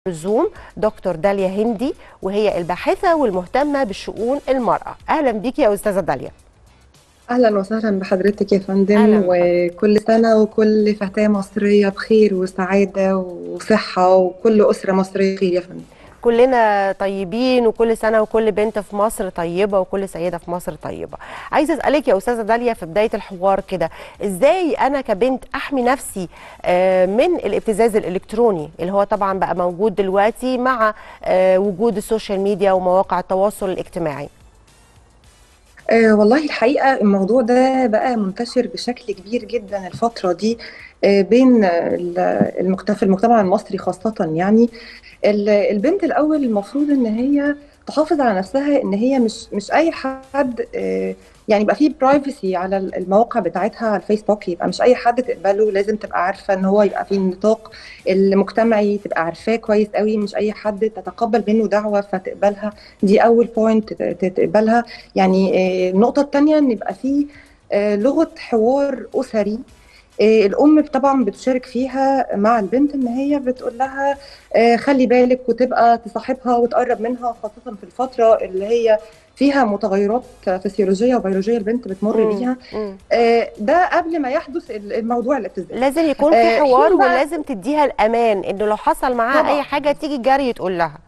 الزوم دكتور داليا هندي وهي الباحثه والمهتمه بشؤون المراه اهلا بيكي يا استاذه داليا اهلا وسهلا بحضرتك يا فندم أهلاً وكل سنه وكل فتاه مصريه بخير وسعاده وصحه وكل اسره مصريه بخير يا فندم كلنا طيبين وكل سنه وكل بنت في مصر طيبه وكل سيده في مصر طيبه عايزه اسالك يا استاذه داليا في بدايه الحوار كده ازاي انا كبنت احمي نفسي آه، من الابتزاز الالكتروني اللي هو طبعا بقى موجود دلوقتي مع آه، وجود السوشيال ميديا ومواقع التواصل الاجتماعي آه والله الحقيقه الموضوع ده بقى منتشر بشكل كبير جدا الفتره دي آه بين ال- المجت- في المجتمع المصري خاصه يعني ال- البنت الاول المفروض ان هي تحافظ على نفسها ان هي مش مش اي حد آه، يعني يبقى فيه برايفسي على المواقع بتاعتها على الفيسبوك يبقى مش اي حد تقبله لازم تبقى عارفه ان هو يبقى فيه النطاق المجتمعي تبقى عارفاه كويس قوي مش اي حد تتقبل منه دعوه فتقبلها دي اول بوينت تقبلها يعني آه، النقطه الثانيه ان يبقى فيه آه، لغه حوار اسري آه، الام طبعا بتشارك فيها مع البنت ان هي بتقول لها آه، خلي بالك وتبقى تصاحبها وتقرب منها خاصه في الفتره اللي هي فيها متغيرات فسيولوجيه وبيولوجيه البنت بتمر مم. بيها مم. آه، ده قبل ما يحدث الموضوع الابتزاز لازم يكون في آه، حوار حين بقى- ولازم تديها الامان انه لو حصل معاها طبعاً. اي حاجه تيجي جري تقول لها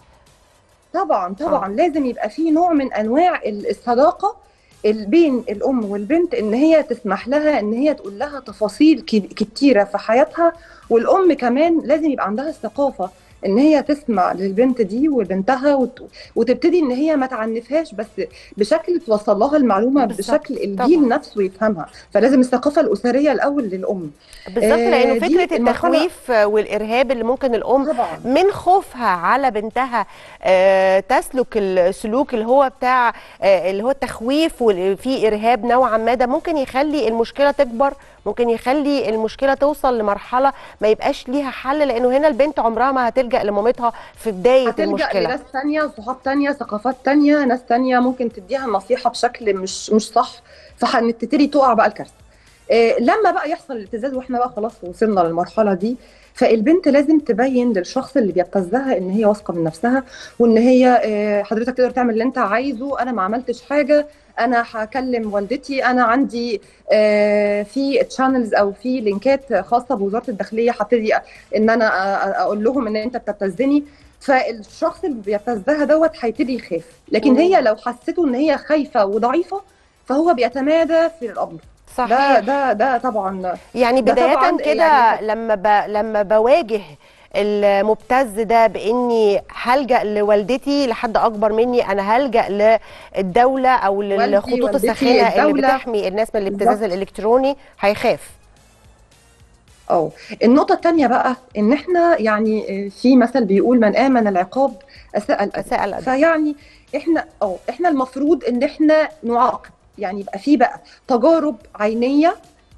طبعا طبعا لازم يبقى في نوع من انواع ال- الصداقه ال- بين الام والبنت ان هي تسمح لها ان هي تقول لها تفاصيل ك- كتيره في حياتها والام كمان لازم يبقى عندها الثقافه ان هي تسمع للبنت دي وبنتها وت... وتبتدي ان هي ما تعنفهاش بس بشكل توصل لها المعلومه بالظبط، بشكل الجيل طبعاً. نفسه يفهمها فلازم الثقافه الاسريه الاول للام بالظبط آه، لانه دي فكره المرحلة- التخويف والارهاب اللي ممكن الام طبعا من خوفها على بنتها آه، تسلك السلوك اللي هو بتاع آه، اللي هو التخويف وفي ارهاب نوعا ما ده ممكن يخلي المشكله تكبر ممكن يخلي المشكله توصل لمرحله ما يبقاش ليها حل لانه هنا البنت عمرها ما هتلجا لمامتها في بدايه هتلجأ المشكله لناس تانية صحاب تانية ثقافات تانية ناس تانية ممكن تديها النصيحة بشكل مش مش صح فهتبتدي تقع بقى الكارثة إيه لما بقى يحصل الابتزاز واحنا بقى خلاص وصلنا للمرحلة دي فالبنت لازم تبين للشخص اللي بيبتزها ان هي واثقة من نفسها وان هي إيه حضرتك تقدر تعمل اللي انت عايزه انا ما عملتش حاجة انا هكلم والدتي انا عندي آه، في تشانلز او في لينكات خاصه بوزاره الداخليه هبتدي ان انا أ- أ- اقول لهم ان انت بتبتزني فالشخص اللي بيبتزها دوت هيبتدي يخاف لكن مم. هي لو حسيته ان هي خايفه وضعيفه فهو بيتمادى في الامر ده صحيح ده ده طبعا يعني ده بداية طبعاً كده يعني- لما ب... لما بواجه المبتز ده باني هلجا لوالدتي لحد اكبر مني انا هلجا للدوله او والدي، للخطوط والدتي، الساخنه اللي الدولة. بتحمي الناس من الابتزاز بالظبط. الالكتروني هيخاف اه النقطه الثانيه بقى ان احنا يعني آه، في مثل بيقول من امن العقاب اساء الادب اساء الادب فيعني احنا اه احنا المفروض ان احنا نعاقب يعني يبقى في بقى تجارب عينيه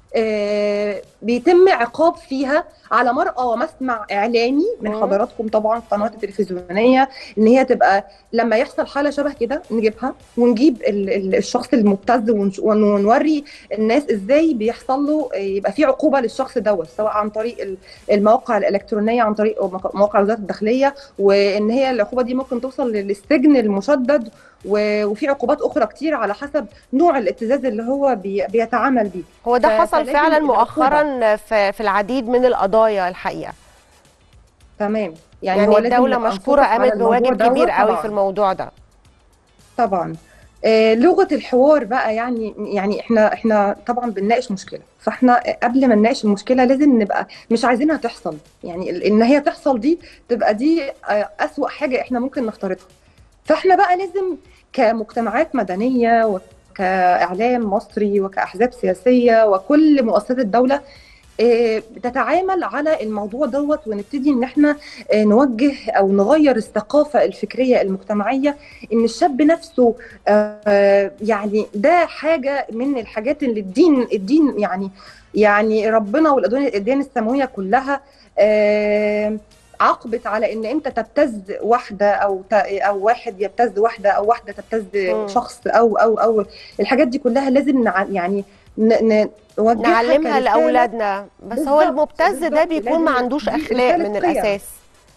آه بيتم عقاب فيها على مرأى ومسمع اعلامي من مم. حضراتكم طبعا القنوات التلفزيونيه ان هي تبقى لما يحصل حاله شبه كده نجيبها ونجيب ال- ال- الشخص المبتز ونش- ون- ونوري الناس ازاي بيحصل له آه، يبقى في عقوبه للشخص دوت سواء عن طريق ال- المواقع الالكترونيه عن طريق مق- مواقع وزاره الداخليه وان هي العقوبه دي ممكن توصل للسجن المشدد و- وفي عقوبات اخرى كتير على حسب نوع الابتزاز اللي هو بي- بيتعامل بيه هو ده ف- حصل فلازم فعلا العقوبة. مؤخرا في, في العديد من القضايا الحقيقه تمام يعني, هو لازم الدوله نبقى مشكوره نفوكس على قامت الموضوع بواجب دوت كبير قوي طبعاً. في الموضوع ده طبعا آه، لغه الحوار بقى يعني يعني احنا احنا طبعا بنناقش مشكله فاحنا قبل ما نناقش المشكله لازم نبقى مش عايزينها تحصل يعني ال- ان هي تحصل دي تبقى دي آه، اسوأ حاجه احنا ممكن نختارضها فاحنا بقى لازم كمجتمعات مدنيه وكاعلام مصري وكاحزاب سياسيه وكل مؤسسات الدوله آه، بتتعامل على الموضوع دوت ونبتدي ان احنا آه، نوجه او نغير الثقافه الفكريه المجتمعيه ان الشاب نفسه آه، يعني ده حاجه من الحاجات اللي الدين الدين يعني يعني ربنا والاديان الاديان السماويه كلها آه، عاقبت على ان انت تبتز واحده او ت- او واحد يبتز واحده او واحده تبتز مم. شخص او او او الحاجات دي كلها لازم نع- يعني ن- ن- نوجهها نعلمها كرسالة. لاولادنا بس هو بالظبط، المبتز ده بالظبط. بيكون ما لازم عندوش دي اخلاق رسالة من قيم. الاساس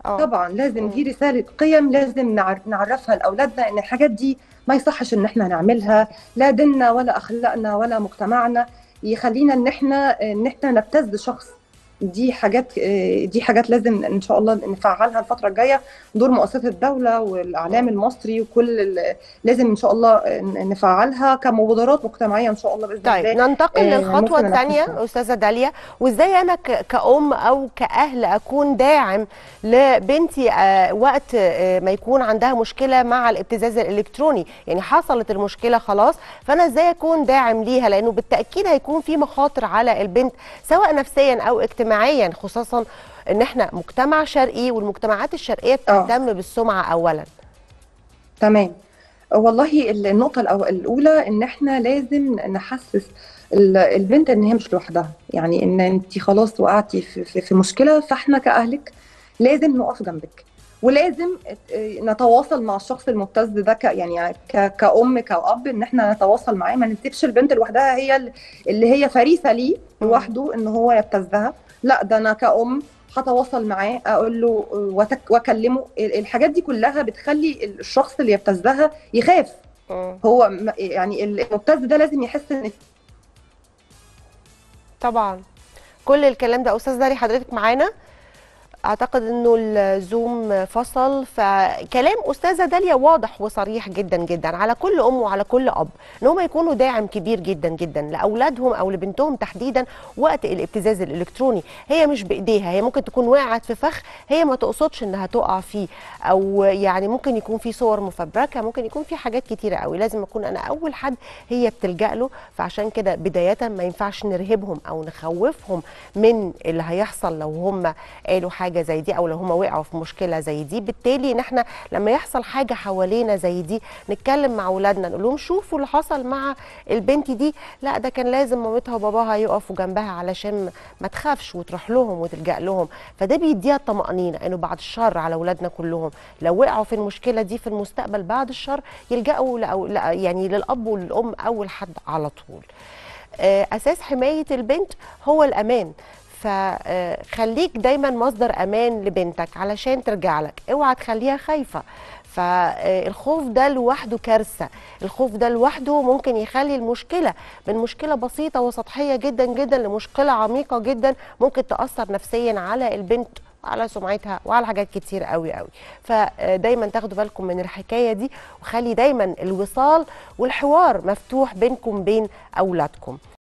اه طبعا لازم مم. دي رسالة قيم لازم نعر- نعرفها لأولادنا إن الحاجات دي ما يصحش إن إحنا نعملها لا ديننا ولا أخلاقنا ولا مجتمعنا يخلينا إن إحنا إن إحنا نبتز شخص دي حاجات آه، دي حاجات لازم إن شاء الله نفعلها الفترة الجاية دور مؤسسات الدولة والإعلام المصري وكل ال- لازم إن شاء الله آه، نفعلها كمبادرات مجتمعية إن شاء الله بإذن طيب الله ننتقل آه، للخطوة ممكن الثانية ننفذها. أستاذة داليا وإزاي أنا ك- كأم أو كأهل أكون داعم لبنتي آه، وقت آه، ما يكون عندها مشكلة مع الابتزاز الإلكتروني يعني حصلت المشكلة خلاص فأنا إزاي أكون داعم ليها لأنه بالتأكيد هيكون في مخاطر على البنت سواء نفسيا أو اجتماعيا خصوصا إن إحنا مجتمع شرقي والمجتمعات الشرقية آه. بتهتم بالسمعة أولا تمام والله النقطة الأو- الأولى إن إحنا لازم نحسس ال- البنت إن هي مش لوحدها يعني إن أنت خلاص وقعتي في, في, في مشكلة فإحنا كأهلك لازم نقف جنبك ولازم اه، نتواصل مع الشخص المبتز ده ك يعني ك كأم كأب إن إحنا نتواصل معاه ما نسيبش البنت لوحدها هي ال- اللي هي فريسة ليه لوحده إن هو يبتزها لا ده أنا كأم هتواصل معاه اقول له وتك- واكلمه ال- الحاجات دي كلها بتخلي الشخص اللي يبتزها يخاف هو م- يعني المبتز ده لازم يحس ان طبعا كل الكلام ده استاذ داري حضرتك معانا اعتقد انه الزوم فصل فكلام استاذه داليا واضح وصريح جدا جدا على كل ام وعلى كل اب ان هم يكونوا داعم كبير جدا جدا لاولادهم او لبنتهم تحديدا وقت الابتزاز الالكتروني هي مش بايديها هي ممكن تكون وقعت في فخ هي ما تقصدش انها تقع فيه او يعني ممكن يكون في صور مفبركه ممكن يكون في حاجات كتيره قوي لازم اكون انا اول حد هي بتلجا له فعشان كده بدايه ما ينفعش نرهبهم او نخوفهم من اللي هيحصل لو هم قالوا حاجه زي دي او لو هم وقعوا في مشكله زي دي بالتالي ان احنا لما يحصل حاجه حوالينا زي دي نتكلم مع اولادنا نقول لهم شوفوا اللي حصل مع البنت دي لا ده كان لازم مامتها وباباها يقفوا جنبها علشان ما تخافش وتروح لهم وتلجا لهم فده بيديها الطمانينه انه بعد الشر على اولادنا كلهم لو وقعوا في المشكله دي في المستقبل بعد الشر يلجأوا لأو لا يعني للاب وللام اول حد على طول آه، اساس حمايه البنت هو الامان فخليك دايما مصدر امان لبنتك علشان ترجع لك اوعى تخليها خايفه فالخوف ده لوحده كارثه الخوف ده لوحده ممكن يخلي المشكله من مشكله بسيطه وسطحيه جدا جدا لمشكله عميقه جدا ممكن تاثر نفسيا على البنت على سمعتها وعلى حاجات كتير قوي قوي فدايما تاخدوا بالكم من الحكايه دي وخلي دايما الوصال والحوار مفتوح بينكم بين اولادكم